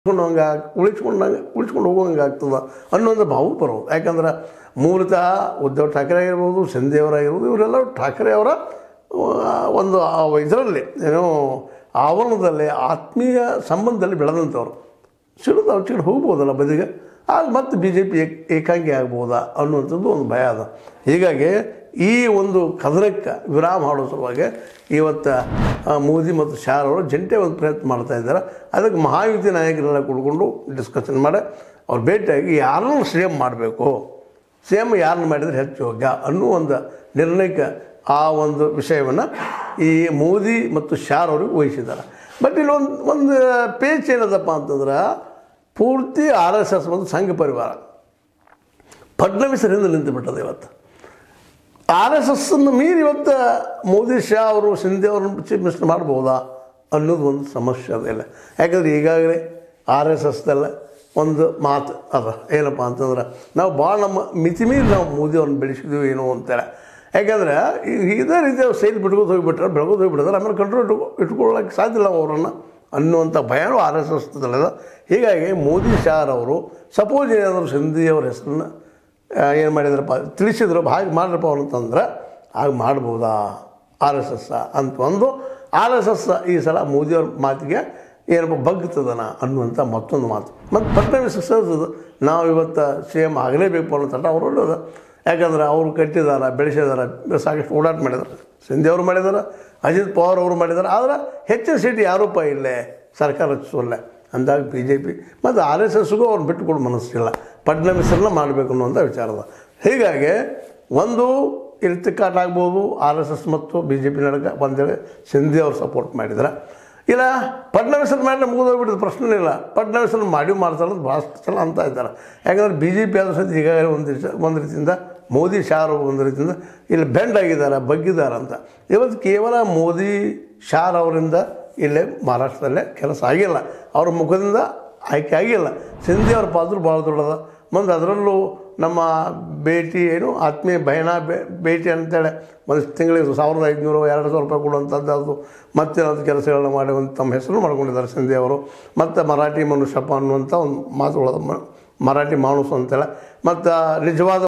ಉಳಿಸ್ಕೊಂಡಂಗೆ ಉಳಿಸ್ಕೊಂಡಂಗೆ ಉಳಿಸ್ಕೊಂಡು ಹೋಗೋಂಗೆ ಆಗ್ತದೆ ಅನ್ನೋದು ಭಾವ ಬರೋದು ಯಾಕಂದ್ರೆ ಮೂಲತಃ ಉದ್ಧವ್ ಠಾಕ್ರೆ ಆಗಿರ್ಬೋದು ಸಿಂಧೆಯವರಾಗಿರ್ಬೋದು ಇವರೆಲ್ಲರೂ ಠಾಕ್ರೆ ಅವರ ಆ, ಒಂದು ಇದರಲ್ಲಿ ಏನೋ ಆವರಣದಲ್ಲಿ ಆತ್ಮೀಯ ಸಂಬಂಧದಲ್ಲಿ ಬೆಳೆದಂಥವ್ರು ಸಿಡಿದು ಅವ್ರ ಚಿಕ್ಕಡೆ ಹೋಗ್ಬೋದಲ್ಲ ಬದಿಗೆ ಆಗ ಮತ್ತೆ ಬಿ ಜೆ ಪಿ ಏಕ್ ಏಕಾಂಗಿ ಆಗ್ಬೋದಾ ಅನ್ನುವಂಥದ್ದು ಒಂದು ಭಯ ಅದ ಹೀಗಾಗಿ ಈ ಒಂದು ಕದನಕ್ಕೆ ವಿರಾಮ ಮಾಡೋ ಸಲುವಾಗಿ ಇವತ್ತು ಆ, ಮೋದಿ ಮತ್ತು ಶಾರ್ ಅವರು ಜಂಟಿ ಒಂದು ಪ್ರಯತ್ನ ಮಾಡ್ತಾ ಇದ್ದಾರೆ ಅದಕ್ಕೆ ಮಹಾಯುತಿ ನಾಯಕರೆಲ್ಲ ಕೂಡ್ಕೊಂಡು ಡಿಸ್ಕಷನ್ ಮಾಡಿ ಅವ್ರು ಭೇಟಿಯಾಗಿ ಯಾರನ್ನು ಸಿ ಎಮ್ ಮಾಡಬೇಕು ಸಿ ಎಮ್ ಯಾರನ್ನು ಮಾಡಿದರೆ ಹೆಚ್ಚು ಯೋಗ್ಯ ಅನ್ನೋ ಒಂದು ನಿರ್ಣಯಕ್ಕೆ ಆ ಒಂದು ವಿಷಯವನ್ನು ಈ ಮೋದಿ ಮತ್ತು ಶಾರ್ ಅವ್ರಿಗೆ ವಹಿಸಿದ್ದಾರೆ ಬಟ್ ಇಲ್ಲಿ ಒಂದು ಒಂದು ಪೇಚ್ ಏನದಪ್ಪ ಅಂತಂದ್ರೆ ಪೂರ್ತಿ ಆರ್ ಎಸ್ ಎಸ್ ಮತ್ತು ಸಂಘ ಪರಿವಾರ ಫಡ್ನವೀಸರ ಹಿಂದೆ ನಿಂತು ಬಿಟ್ಟದ ಇವತ್ತು ಆರ್ ಎಸ್ ಎಸ್ಸನ್ನು ಮೀರಿ ಇವತ್ತು ಮೋದಿ ಶಾ ಅವರು ಸಿಂಧೆ ಅವ್ರನ್ನ ಚೀಫ್ ಮಿನಿಸ್ಟರ್ ಮಾಡ್ಬೋದಾ ಅನ್ನೋದು ಒಂದು ಸಮಸ್ಯೆ ಅದಿಲ್ಲ ಯಾಕಂದ್ರೆ ಈಗಾಗಲೇ ಆರ್ ಎಸ್ ಎಸ್ದಲ್ಲ ಒಂದು ಮಾತು ಅದ ಏನಪ್ಪ ಅಂತಂದ್ರೆ ನಾವು ಭಾಳ ನಮ್ಮ ಮಿತಿ ಮೀರಿ ನಾವು ಮೋದಿ ಅವ್ರನ್ನ ಬೆಳೆಸಿದ್ವಿ ಏನೋ ಅಂತೇಳಿ ಯಾಕಂದ್ರೆ ಈ- ಇದೇ ರೀತಿ ಅವ್ರು ಸೈಲ್ ಬಿಟ್ಕೋದು ಹೋಗಿಬಿಟ್ರೆ ಬೆಳಗೋದು ಹೋಗಿಬಿಡ್ತಾರೆ ಆಮೇಲೆ ಕಂಟ್ರೋಲ್ ಇಟ್ಕೊ ಇಟ್ಕೊಳ್ಳೋಕೆ ಸಾಧ್ಯ ಇಲ್ಲ ಅವರನ್ನು ಅನ್ನುವಂಥ ಭಯನೂ ಆರ್ ಎಸ್ ಎಸ್ದಲ್ಲದ ಹೀಗಾಗಿ ಮೋದಿ ಶಾರ್ ಅವರು ಸಪೋಸ್ ಏನಾದರೂ ಸಿಂಧಿ ಅವ್ರ ಹೆಸರನ್ನ ಏನು ಮಾಡಿದ್ರಪ್ಪ ತಿಳಿಸಿದ್ರು ಹಾಗೆ ಮಾಡ್ರಪ್ಪ ಅವ್ರು ಅಂತಂದ್ರೆ ಆಗ ಮಾಡ್ಬೋದಾ ಆರ್ ಎಸ್ ಎಸ್ ಅಂತ ಒಂದು ಆರ್ ಎಸ್ ಎಸ್ ಈ ಸಲ ಮೋದಿಯವ್ರ ಮಾತಿಗೆ ಏನಪ್ಪ ಬಗ್ತದನ ಅನ್ನುವಂಥ ಮತ್ತೊಂದು ಮಾತು ಮತ್ತು ಫಡ್ನವೀಸ್ ಸಹಜದು ನಾವು ಇವತ್ತು ಸಿ ಎಮ್ ಆಗಲೇಬೇಕು ಅನ್ನೋ ತಟ ಅವರು ಒಳ್ಳೇದು ಯಾಕಂದ್ರೆ ಅವರು ಕಟ್ಟಿದಾರ ಬೆಳೆಸಿದಾರ ಸಾಕಷ್ಟು ಓಡಾಟ ಮಾಡಿದ್ದಾರೆ ಸಿಂಧಿ ಅವರು ಮಾಡಿದ್ದಾರೆ ಅಜಿತ್ ಪವಾರ್ ಅವರು ಮಾಡಿದ್ದಾರೆ ಆದರೆ ಹೆಚ್ಚಿನ ಸೀಟ್ ಯಾರೂಪ ಇಲ್ಲೇ ಸರ್ಕಾರ ರಚಿಸುವಲ್ಲೇ ಅಂದಾಗ ಬಿ ಜೆ ಪಿ ಮತ್ತು ಆರ್ ಎಸ್ ಎಸ್ಗೂ ಅವ್ರು ಬಿಟ್ಟುಕೊಡು ಮನಸ್ಸಿಲ್ಲ ಫಡ್ನವೀಸರನ್ನ ಮಾಡಬೇಕು ಅನ್ನುವಂಥ ವಿಚಾರದ ಹೀಗಾಗಿ ಒಂದು ಇಲ್ಲಿ ತಿಕ್ಕಾಟ ಆಗ್ಬೋದು ಆರ್ ಎಸ್ ಎಸ್ ಮತ್ತು ಬಿ ಜೆ ಪಿ ನಡಕ ಒಂದೇಳೆ ಸಿಂಧಿ ಅವ್ರು ಸಪೋರ್ಟ್ ಮಾಡಿದ್ರೆ ಇಲ್ಲ ಫಡ್ನವೀಸರು ಮಾಡಿ ಮುಗಿದೋಗ್ಬಿಟ್ಟಿದ್ದು ಪ್ರಶ್ನೆ ಇಲ್ಲ ಫಡ್ನವೀಸರು ಮಾಡಿ ಮಾಡ್ತಾರೆ ಭಾಳಷ್ಟು ಸಲ ಅಂತ ಇದ್ದಾರೆ ಯಾಕಂದ್ರೆ ಬಿ ಜೆ ಪಿ ಆದರೂ ಸಹಿತ ಈಗಾಗಲೇ ಒಂದು ರೀತಿ ಒಂದು ರೀತಿಯಿಂದ ಮೋದಿ ಶಾರು ಒಂದು ರೀತಿಯಿಂದ ಇಲ್ಲಿ ಬೆಂಡ್ ಆಗಿದ್ದಾರೆ ಬಗ್ಗಿದ್ದಾರೆ ಅಂತ ಇವತ್ತು ಕೇವಲ ಮೋದಿ ಶಾರ್ ಅವರಿಂದ ಇಲ್ಲೇ ಮಹಾರಾಷ್ಟ್ರದಲ್ಲೇ ಕೆಲಸ ಆಗಿಲ್ಲ ಅವ್ರ ಮುಖದಿಂದ ಆಯ್ಕೆ ಆಗಿಲ್ಲ ಸಿಂಧಿ ಅವ್ರ ಪಾತ್ರ ಭಾಳ ದೊಡ್ಡದ ಮುಂದೆ ಅದರಲ್ಲೂ ನಮ್ಮ ಭೇಟಿ ಏನು ಆತ್ಮೀಯ ಬಯಣ ಬೇ ಭೇಟಿ ಅಂತೇಳಿ ಒಂದು ತಿಂಗಳಿಗೆ ಸಾವಿರದ ಐದುನೂರು ಎರಡು ಸಾವಿರ ರೂಪಾಯಿ ಕೊಡುವಂಥದ್ದು ಅದು ಮತ್ತೇನಾದ್ರು ಕೆಲಸಗಳನ್ನ ಮಾಡಿ ಒಂದು ತಮ್ಮ ಹೆಸರು ಮಾಡ್ಕೊಂಡಿದ್ದಾರೆ ಸಿಂಧಿ ಅವರು ಮತ್ತು ಮರಾಠಿ ಮನುಷ್ಯಪ್ಪ ಅನ್ನುವಂಥ ಒಂದು ಮಾತುಗಳದ ಮ- ಮರಾಠಿ ಮಾಣೂಸ್ ಅಂತೇಳಿ ಮತ್ತು ನಿಜವಾದ